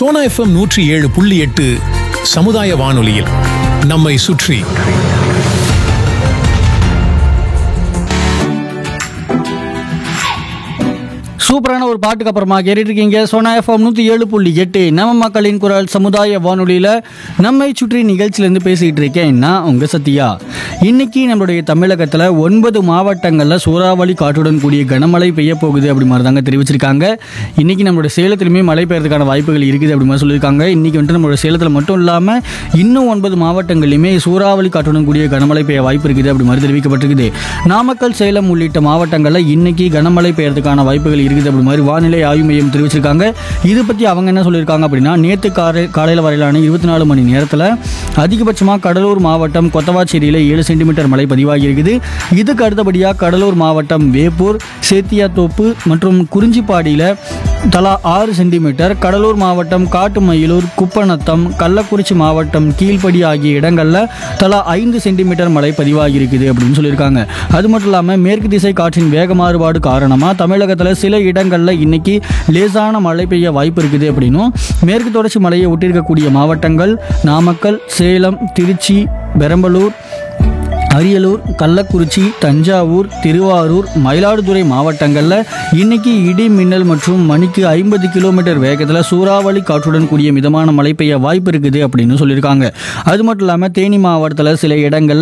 Sona FM நூற்றி ஏழு புள்ளி எட்டு சமுதாய வானொலியில் நம்மை சுற்றி சூப்பரான ஒரு பாட்டுக்கு அப்புறமா கேட்டுட்டு இருக்கீங்க சோனா எஃப்எம் நூற்றி ஏழு புள்ளி எட்டு நம்ம மக்களின் குரல் சமுதாய வானொலியில் நம்மை சுற்றி நிகழ்ச்சியிலேருந்து பேசிகிட்டு இருக்கேன் நான் உங்கள் சத்யா இன்னைக்கு நம்மளுடைய தமிழகத்தில் ஒன்பது மாவட்டங்களில் சூறாவளி காற்றுடன் கூடிய கனமழை பெய்ய போகுது அப்படி மாதிரி தாங்க தெரிவிச்சிருக்காங்க இன்னைக்கு நம்மளுடைய சேலத்திலுமே மழை பெய்யறதுக்கான வாய்ப்புகள் இருக்குது அப்படி மாதிரி சொல்லியிருக்காங்க இன்னைக்கு வந்துட்டு நம்மளோட சேலத்தில் மட்டும் இல்லாமல் இன்னும் ஒன்பது மாவட்டங்களிலுமே சூறாவளி காற்றுடன் கூடிய கனமழை பெய்ய வாய்ப்பு இருக்குது அப்படி மாதிரி தெரிவிக்கப்பட்டிருக்குது நாமக்கல் சேலம் உள்ளிட்ட மாவட்டங்களில் இன்னைக்கு கனமழை பெய்யறதுக்கான வாய்ப்புகள் இருக்குது அப்படி மாதிரி வானிலை ஆய்வு மையம் தெரிவிச்சிருக்காங்க இது பற்றி அவங்க என்ன சொல்லியிருக்காங்க அப்படின்னா நேற்று காலை காலையில் வரையிலான இருபத்தி நாலு மணி நேரத்தில் அதிகபட்சமாக கடலூர் மாவட்டம் கொத்தவாச்சேரியில் ஏழு சென்டிமீட்டர் மழை பதிவாகி இருக்குது இதுக்கு அடுத்தபடியாக கடலூர் மாவட்டம் வேப்பூர் சேத்தியாத்தோப்பு மற்றும் குறிஞ்சிப்பாடியில் தலா ஆறு சென்டிமீட்டர் கடலூர் மாவட்டம் காட்டுமயிலூர் குப்பநத்தம் கள்ளக்குறிச்சி மாவட்டம் கீழ்ப்படி ஆகிய இடங்களில் தலா ஐந்து சென்டிமீட்டர் மழை பதிவாகி இருக்குது அப்படின்னு சொல்லியிருக்காங்க அது மட்டும் இல்லாமல் மேற்கு திசை காற்றின் வேக மாறுபாடு காரணமாக தமிழகத்தில் சில இடங்களில் இன்னைக்கு லேசான மழை பெய்ய வாய்ப்பு இருக்குது அப்படின்னும் மேற்கு தொடர்ச்சி மலையை ஒட்டியிருக்கக்கூடிய மாவட்டங்கள் நாமக்கல் சேலம் திருச்சி பெரம்பலூர் அரியலூர் கள்ளக்குறிச்சி தஞ்சாவூர் திருவாரூர் மயிலாடுதுறை மாவட்டங்களில் இன்னைக்கு இடி மின்னல் மற்றும் மணிக்கு ஐம்பது கிலோமீட்டர் வேகத்தில் சூறாவளி காற்றுடன் கூடிய மிதமான மழை பெய்ய வாய்ப்பு இருக்குது அப்படின்னு சொல்லியிருக்காங்க அது மட்டும் இல்லாமல் தேனி மாவட்டத்தில் சில இடங்களில்